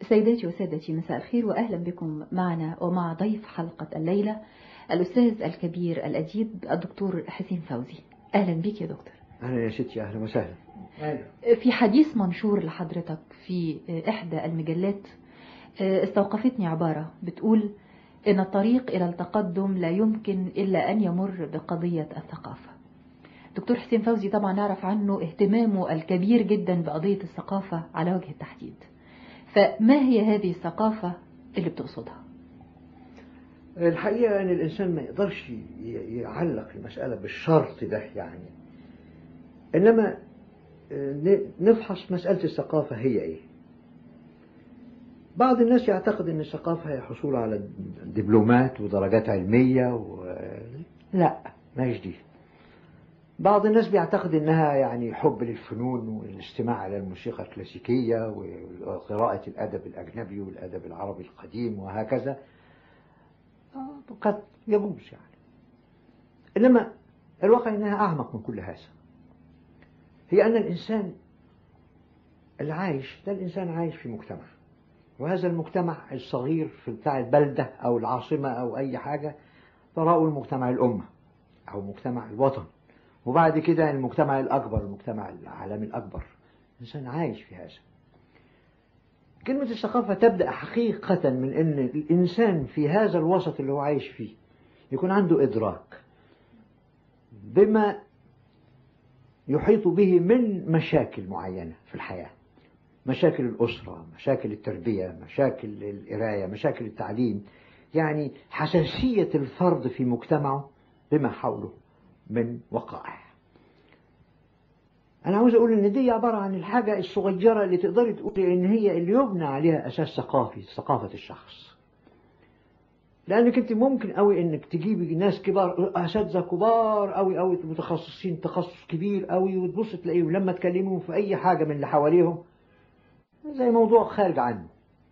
سيداتي وسادتي مساء الخير وأهلا بكم معنا ومع ضيف حلقة الليلة الأستاذ الكبير الأديب الدكتور حسين فوزي أهلا بك يا دكتور أهلا يا ستي أهلا وسهلا في حديث منشور لحضرتك في إحدى المجلات استوقفتني عبارة بتقول إن الطريق إلى التقدم لا يمكن إلا أن يمر بقضية الثقافة دكتور حسين فوزي طبعا نعرف عنه اهتمامه الكبير جدا بقضية الثقافة على وجه التحديد فما هي هذه الثقافة اللي بتقصدها الحقيقة أن الإنسان ما يقدرش يعلق المسألة بالشرط ده يعني إنما نفحص مسألة الثقافة هي إيه بعض الناس يعتقد أن الثقافة هي حصول على دبلومات ودرجات علمية و... لا ما دي بعض الناس بيعتقد انها يعني حب للفنون والاستماع الى الموسيقى الكلاسيكية وقراءة الادب الاجنبي والادب العربي القديم وهكذا قد يجوز يعني انما الواقع انها اعمق من كل هذا هي ان الانسان اللي عايش ده الانسان عايش في مجتمع وهذا المجتمع الصغير في بتاع البلدة او العاصمة او اي حاجة تراءوا المجتمع الامة او مجتمع الوطن وبعد كده المجتمع الأكبر المجتمع العالمي الأكبر الإنسان عايش في هذا كلمة الثقافة تبدأ حقيقة من أن الإنسان في هذا الوسط اللي هو عايش فيه يكون عنده إدراك بما يحيط به من مشاكل معينة في الحياة مشاكل الأسرة مشاكل التربية مشاكل القراية مشاكل التعليم يعني حساسية الفرد في مجتمعه بما حوله من وقائع أنا عاوز أقول إن دي عبارة عن الحاجة الصغيرة اللي تقدري تقولي إن هي اللي يبنى عليها أساس ثقافي ثقافة الشخص لأنك أنت ممكن قوي إنك تجيبي ناس كبار أساتذة كبار قوي قوي متخصصين تخصص كبير قوي وتبص تلاقيهم لما تكلمهم في أي حاجة من اللي حواليهم زي موضوع خارج عنه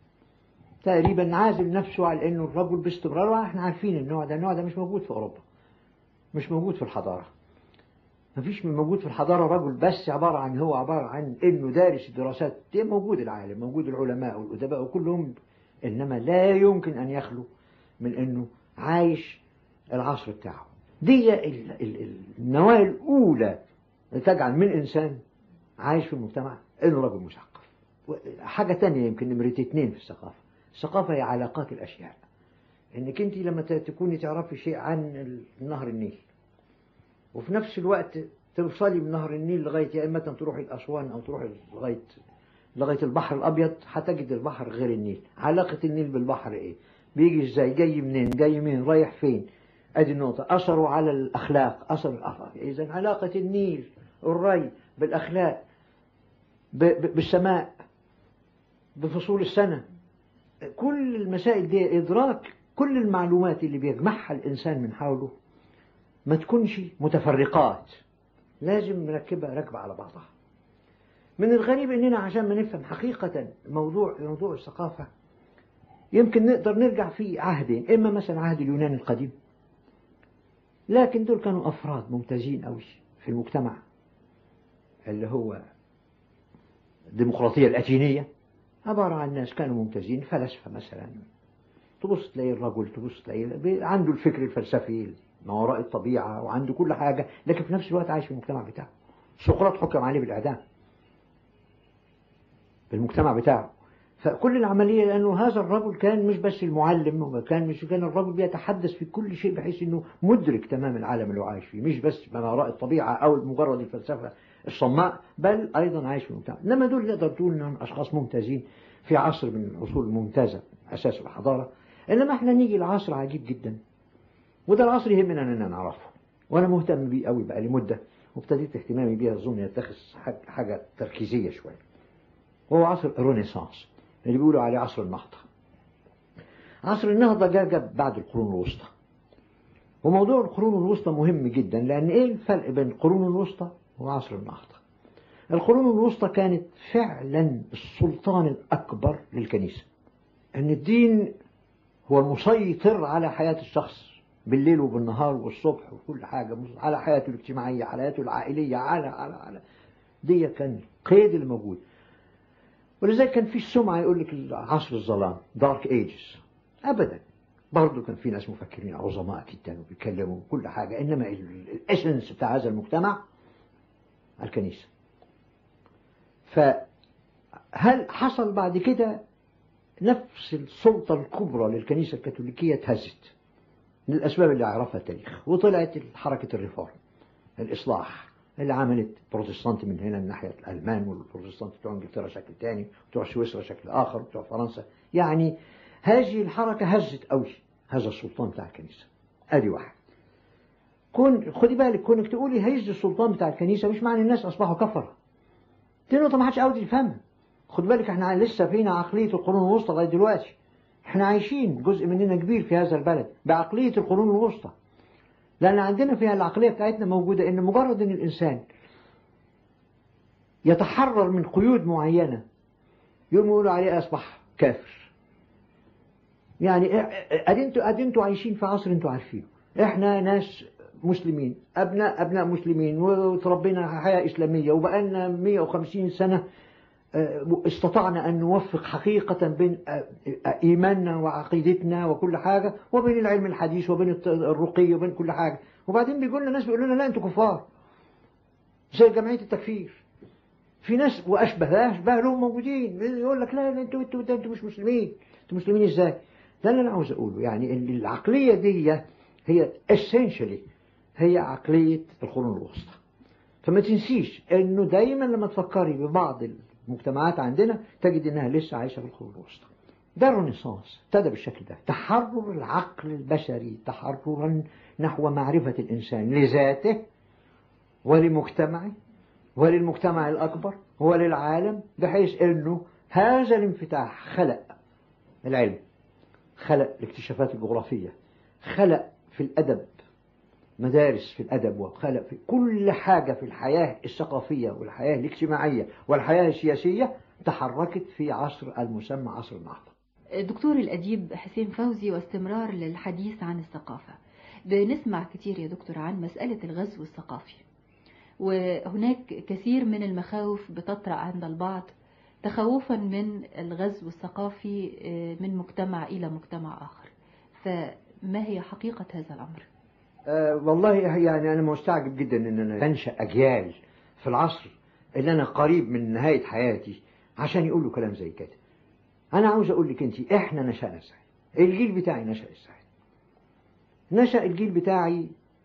تقريبا عازل نفسه على إنه الرجل باستمرار وإحنا عارفين النوع ده النوع ده مش موجود في أوروبا مش موجود في الحضارة مفيش من موجود في الحضارة رجل بس عبارة عن هو عبارة عن انه دارس الدراسات دي موجود العالم موجود العلماء والأدباء وكلهم إنما لا يمكن أن يخلو من انه عايش العصر بتاعه دي النواة الأولى تجعل من إنسان عايش في المجتمع إنه رجل مثقف حاجة تانية يمكن نمرة اتنين في الثقافة الثقافة هي علاقات الأشياء انك انت لما تكوني تعرفي شيء عن نهر النيل وفي نفس الوقت توصلي من نهر النيل لغاية يا إما تروحي الأسوان أو تروحي لغاية لغاية البحر الأبيض هتجد البحر غير النيل علاقة النيل بالبحر إيه بيجي إزاي جاي منين جاي منين رايح فين أدي النقطة أثره على الأخلاق أثر الأخلاق إذا علاقة النيل الري بالأخلاق بالسماء بفصول السنة كل المسائل دي إدراك كل المعلومات اللي بيجمعها الإنسان من حوله ما تكونش متفرقات لازم نركبها ركبة على بعضها من الغريب اننا عشان ما نفهم حقيقة موضوع موضوع الثقافة يمكن نقدر نرجع في عهدين اما مثلا عهد اليونان القديم لكن دول كانوا افراد ممتازين قوي في المجتمع اللي هو الديمقراطية الاتينية عبارة عن ناس كانوا ممتازين فلسفة مثلا تبص تلاقي الرجل تبص تلاقي عنده الفكر الفلسفي ما وراء الطبيعة وعنده كل حاجة لكن في نفس الوقت عايش في المجتمع بتاعه سقراط حكم عليه بالإعدام بالمجتمع بتاعه فكل العملية لأنه هذا الرجل كان مش بس المعلم كان مش كان الرجل بيتحدث في كل شيء بحيث أنه مدرك تمام العالم اللي هو عايش فيه مش بس ما وراء الطبيعة أو مجرد الفلسفة الصماء بل أيضا عايش في المجتمع إنما دول نقدر تقول أنهم أشخاص ممتازين في عصر من العصور الممتازة أساس الحضارة إنما إحنا نيجي لعصر عجيب جدا وده العصر يهمنا أننا نعرفه وأنا مهتم بيه قوي بقى لمدة وابتديت اهتمامي بيه أظن يتخذ حاجة تركيزية شوية وهو عصر الرينيسانس اللي بيقولوا عليه عصر النهضة عصر النهضة جاء جاب بعد القرون الوسطى وموضوع القرون الوسطى مهم جدا لأن إيه الفرق بين القرون الوسطى وعصر النهضة القرون الوسطى كانت فعلا السلطان الأكبر للكنيسة أن الدين هو المسيطر على حياة الشخص بالليل وبالنهار والصبح وكل حاجة على حياته الاجتماعية على حياته العائلية على على على دي كان قيد الموجود ولذلك كان في السمعة يقول لك عصر الظلام دارك ايجز ابدا برضه كان في ناس مفكرين عظماء جدا وبيتكلموا كل حاجة انما الاسنس بتاع هذا المجتمع الكنيسة فهل حصل بعد كده نفس السلطة الكبرى للكنيسة الكاثوليكية اتهزت للأسباب اللي عرفها التاريخ وطلعت حركة الريفورم الإصلاح اللي عملت بروتستانت من هنا من ناحية الألمان والبروتستانت بتوع إنجلترا شكل تاني بتوع سويسرا شكل آخر بتوع فرنسا يعني هذه الحركة هزت قوي هذا السلطان بتاع الكنيسة أدي واحد كون خدي بالك كونك تقولي هيز السلطان بتاع الكنيسة مش معنى الناس أصبحوا كفرة دي نقطة ما حدش عاوز يفهمها خد بالك احنا لسه فينا عقلية القرون الوسطى لغاية دلوقتي احنا عايشين جزء مننا كبير في هذا البلد بعقلية القرون الوسطى لأن عندنا فيها العقلية بتاعتنا موجودة إن مجرد إن الإنسان يتحرر من قيود معينة يوم يقولوا عليه أصبح كافر يعني أدي انتوا أدي انتوا عايشين في عصر انتوا عارفينه احنا ناس مسلمين أبناء أبناء مسلمين وتربينا حياة إسلامية وبقالنا 150 سنة استطعنا أن نوفق حقيقة بين إيماننا وعقيدتنا وكل حاجة وبين العلم الحديث وبين الرقي وبين كل حاجة وبعدين بيقول لنا ناس بيقولوا لنا لا أنتوا كفار زي جمعية التكفير في ناس وأشبه أشبه لهم موجودين يقول لك لا لا أنتوا أنتوا أنتوا مش مسلمين أنتوا مسلمين إزاي ده اللي أنا عاوز أقوله يعني إن العقلية دي هي essentially هي عقلية القرون الوسطى فما تنسيش انه دايما لما تفكري ببعض المجتمعات عندنا تجد انها لسه عايشة في القرون الوسطى ده الرنسانس ابتدى بالشكل ده تحرر العقل البشري تحررا نحو معرفة الإنسان لذاته ولمجتمعه وللمجتمع الأكبر وللعالم بحيث أنه هذا الانفتاح خلق العلم خلق الاكتشافات الجغرافية خلق في الأدب مدارس في الأدب وخلق في كل حاجة في الحياة الثقافية والحياة الاجتماعية والحياة السياسية تحركت في عصر المسمى عصر النهضة دكتور الأديب حسين فوزي واستمرار للحديث عن الثقافة بنسمع كتير يا دكتور عن مسألة الغزو الثقافي وهناك كثير من المخاوف بتطرأ عند البعض تخوفا من الغزو الثقافي من مجتمع إلى مجتمع آخر فما هي حقيقة هذا الأمر؟ أه والله يعني أنا مستعجب جدا أن أنا تنشأ أجيال في العصر اللي أنا قريب من نهاية حياتي عشان يقولوا كلام زي كده أنا عاوز أقول لك أنت إحنا نشأنا إزاي الجيل بتاعي نشأ إزاي نشأ الجيل بتاعي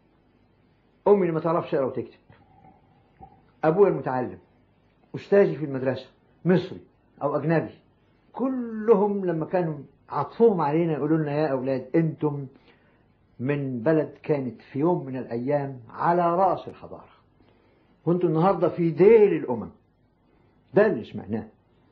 أمي اللي ما تعرفش تقرا وتكتب أبويا المتعلم أستاذي في المدرسة مصري أو أجنبي كلهم لما كانوا عطفهم علينا يقولوا لنا يا أولاد أنتم من بلد كانت في يوم من الأيام على رأس الحضارة وانتم النهاردة في ديل الأمم ده اللي سمعناه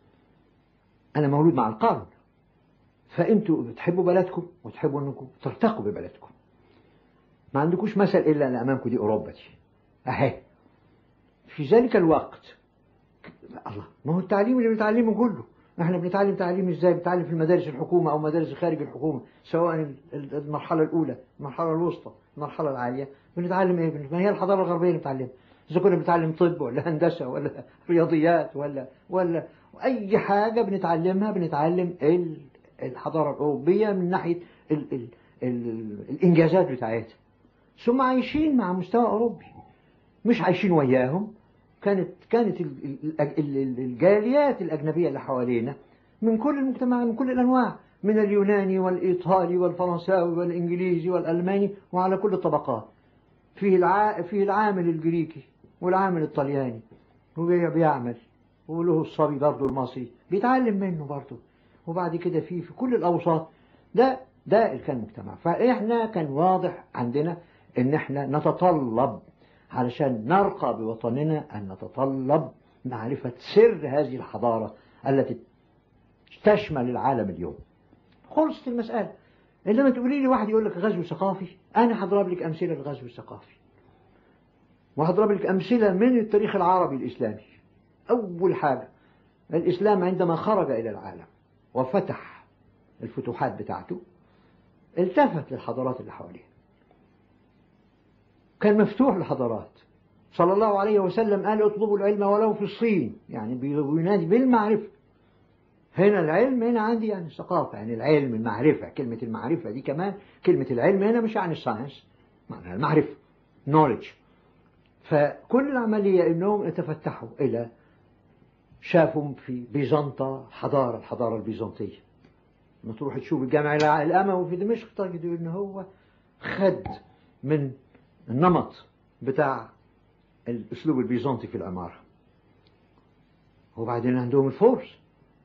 أنا مولود مع القرن فأنتوا بتحبوا بلدكم وتحبوا أنكم ترتقوا ببلدكم ما عندكوش مثل إلا أن أمامكم دي أوروبا دي أهي في ذلك الوقت الله ما هو التعليم اللي بنتعلمه كله احنا بنتعلم تعليم ازاي بنتعلم في المدارس الحكومة او مدارس خارج الحكومة سواء المرحلة الاولى المرحلة الوسطى المرحلة العالية بنتعلم ايه ما هي الحضارة الغربية اللي بنتعلمها اذا كنا بنتعلم طب ولا هندسة ولا رياضيات ولا ولا اي حاجة بنتعلمها بنتعلم الحضارة الاوروبية من ناحية ال ال ال الانجازات بتاعتها ثم عايشين مع مستوى اوروبي مش عايشين وياهم كانت كانت الجاليات الأجنبية اللي حوالينا من كل المجتمع من كل الأنواع من اليوناني والإيطالي والفرنساوي والإنجليزي والألماني وعلى كل الطبقات فيه الع... فيه العامل الجريكي والعامل الطلياني وبيعمل وله الصبي برضه المصري بيتعلم منه برضه وبعد كده في في كل الأوساط ده ده اللي كان مجتمع فإحنا كان واضح عندنا إن إحنا نتطلب علشان نرقى بوطننا أن نتطلب معرفة سر هذه الحضارة التي تشمل العالم اليوم خلصت المسألة إنما تقولي لي واحد يقول لك غزو ثقافي أنا هضرب لك أمثلة للغزو الثقافي وهضرب لك أمثلة من التاريخ العربي الإسلامي أول حاجة الإسلام عندما خرج إلى العالم وفتح الفتوحات بتاعته التفت للحضارات اللي حواليه كان مفتوح للحضارات صلى الله عليه وسلم قال اطلبوا العلم ولو في الصين يعني بينادي بالمعرفة هنا العلم هنا عندي يعني الثقافة يعني العلم المعرفة كلمة المعرفة دي كمان كلمة العلم هنا مش يعني الساينس معناها المعرفة knowledge فكل العملية انهم يتفتحوا الى شافوا في بيزنطة حضارة الحضارة البيزنطية لما تروح تشوف الجامع الأموي في دمشق تجد ان هو خد من النمط بتاع الاسلوب البيزنطي في العمارة وبعدين عندهم الفرس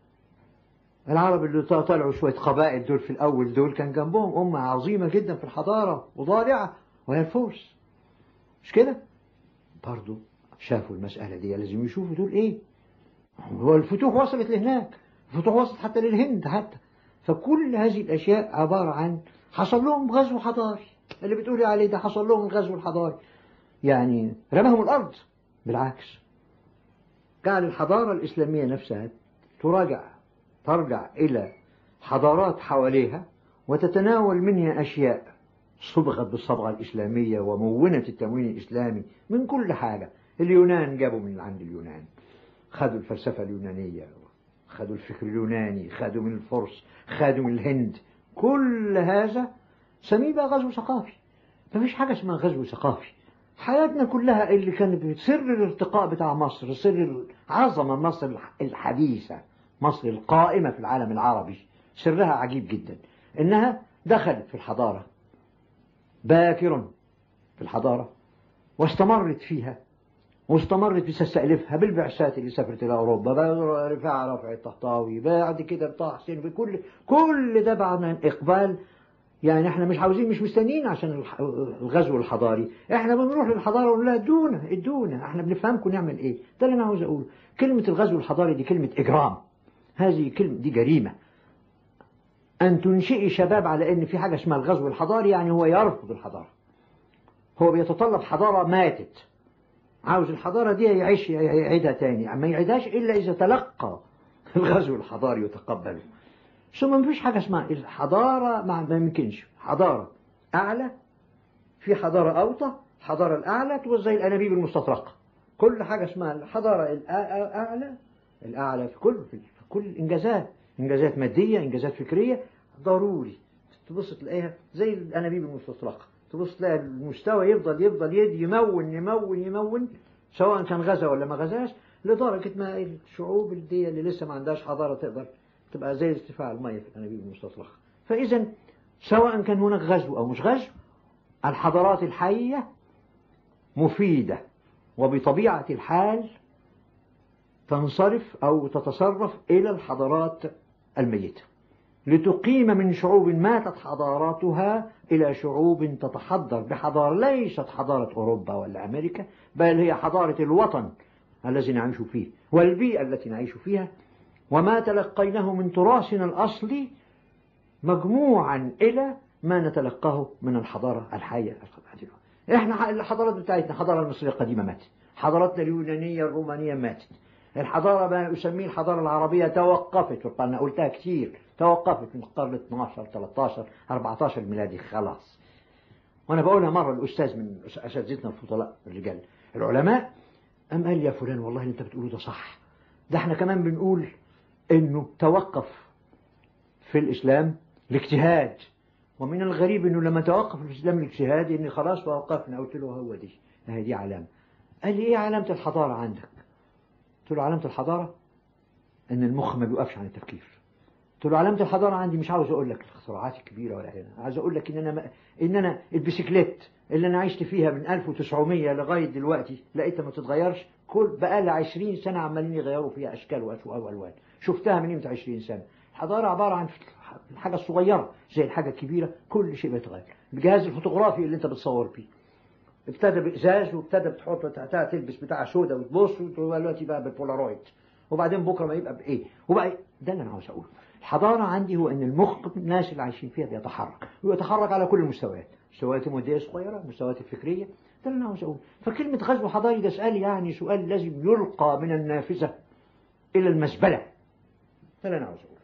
العرب اللي طلعوا شوية قبائل دول في الأول دول كان جنبهم أمة عظيمة جدا في الحضارة وضارعة وهي الفرس مش كده؟ برضو شافوا المسألة دي لازم يشوفوا دول إيه؟ هو الفتوح وصلت لهناك الفتوح وصلت حتى للهند حتى فكل هذه الأشياء عبارة عن حصل لهم غزو حضاري اللي بتقولي عليه ده حصل لهم الغزو الحضاري يعني رماهم الأرض بالعكس جعل الحضارة الإسلامية نفسها تراجع ترجع إلى حضارات حواليها وتتناول منها أشياء صبغت بالصبغة الإسلامية ومونت التموين الإسلامي من كل حاجة اليونان جابوا من عند اليونان خدوا الفلسفة اليونانية خدوا الفكر اليوناني خدوا من الفرس خدوا من الهند كل هذا سميه بقى غزو ثقافي مفيش حاجة اسمها غزو ثقافي حياتنا كلها اللي كان سر الارتقاء بتاع مصر سر عظمة مصر الحديثة مصر القائمة في العالم العربي سرها عجيب جدا إنها دخلت في الحضارة باكر في الحضارة واستمرت فيها واستمرت بتستألفها بالبعثات اللي سافرت إلى أوروبا رفاعة رفع الطهطاوي بعد كده بطه حسين بكل كل ده بعد إقبال يعني احنا مش عاوزين مش مستنيين عشان الغزو الحضاري احنا بنروح للحضارة ونقول لها ادونا ادونا احنا بنفهمكم نعمل ايه ده اللي انا عاوز اقوله كلمة الغزو الحضاري دي كلمة اجرام هذه كلمة دي جريمة أن تنشئي شباب على أن في حاجة اسمها الغزو الحضاري يعني هو يرفض الحضارة هو بيتطلب حضارة ماتت عاوز الحضارة دي يعيش يعيدها تاني ما يعيدهاش إلا إذا تلقى الغزو الحضاري وتقبله ثم ما فيش حاجة اسمها الحضارة ما يمكنش حضارة أعلى في حضارة أوطى الحضارة الأعلى تبقى زي الأنابيب المستطرقة كل حاجة اسمها الحضارة الأعلى الأعلى في كل في كل الإنجازات إنجازات مادية إنجازات فكرية ضروري تبص تلاقيها زي الأنابيب المستطرقة تبص تلاقي المستوى يفضل يفضل يدي يمون يمون يمون سواء كان غزا ولا ما غزاش لدرجة ما الشعوب دي اللي لسه ما عندهاش حضارة تقدر تبقى زي ارتفاع المية في الأنابيب المستطرقة فإذا سواء كان هناك غزو أو مش غزو الحضارات الحية مفيدة وبطبيعة الحال تنصرف أو تتصرف إلى الحضارات الميتة لتقيم من شعوب ماتت حضاراتها إلى شعوب تتحضر بحضارة ليست حضارة أوروبا ولا أمريكا بل هي حضارة الوطن الذي نعيش فيه والبيئة التي نعيش فيها وما تلقيناه من تراثنا الأصلي مجموعا إلى ما نتلقاه من الحضارة الحية احنا الحضارات بتاعتنا الحضارة المصرية القديمة ماتت حضارتنا اليونانية الرومانية ماتت الحضارة ما أسميه الحضارة العربية توقفت أنا قلتها كتير توقفت من القرن 12 13 14 ميلادي خلاص وأنا بقولها مرة الأستاذ من أساتذتنا الفضلاء الرجال العلماء أم قال يا فلان والله اللي أنت بتقوله ده صح ده احنا كمان بنقول إنه توقف في الإسلام الاجتهاد ومن الغريب إنه لما توقف الإسلام الاجتهاد إني خلاص توقفنا قلت له هو دي هي دي علامة قال لي إيه علامة الحضارة عندك قلت له علامة الحضارة ان المخ ما بيوقفش عن التفكير قلت له علامة الحضارة عندي مش عاوز اقول لك الاختراعات الكبيرة ولا حاجة عاوز اقول لك ان انا ما ان انا البسكليت اللي انا عشت فيها من 1900 لغاية دلوقتي لقيتها ما تتغيرش كل بقى لها 20 سنة عمالين يغيروا فيها اشكال والوان شفتها من امتى 20 سنة الحضارة عبارة عن الحاجة الصغيرة زي الحاجة الكبيرة كل شيء بيتغير الجهاز الفوتوغرافي اللي انت بتصور فيه ابتدى بإزاز وابتدى بتحط تحتها تلبس بتاع سودا وتبص ودلوقتي بقى بالبولارويد وبعدين بكره ما يبقى بايه وبقى ده اللي انا عاوز اقوله الحضاره عندي هو ان المخ الناس اللي عايشين فيها بيتحرك ويتحرك على كل المستويات المستويات الماديه الصغيره المستويات الفكريه ده اللي انا عاوز اقوله فكلمه غزو حضاري ده سؤال يعني سؤال لازم يلقى من النافذه الى المزبله ده اللي انا عاوز اقوله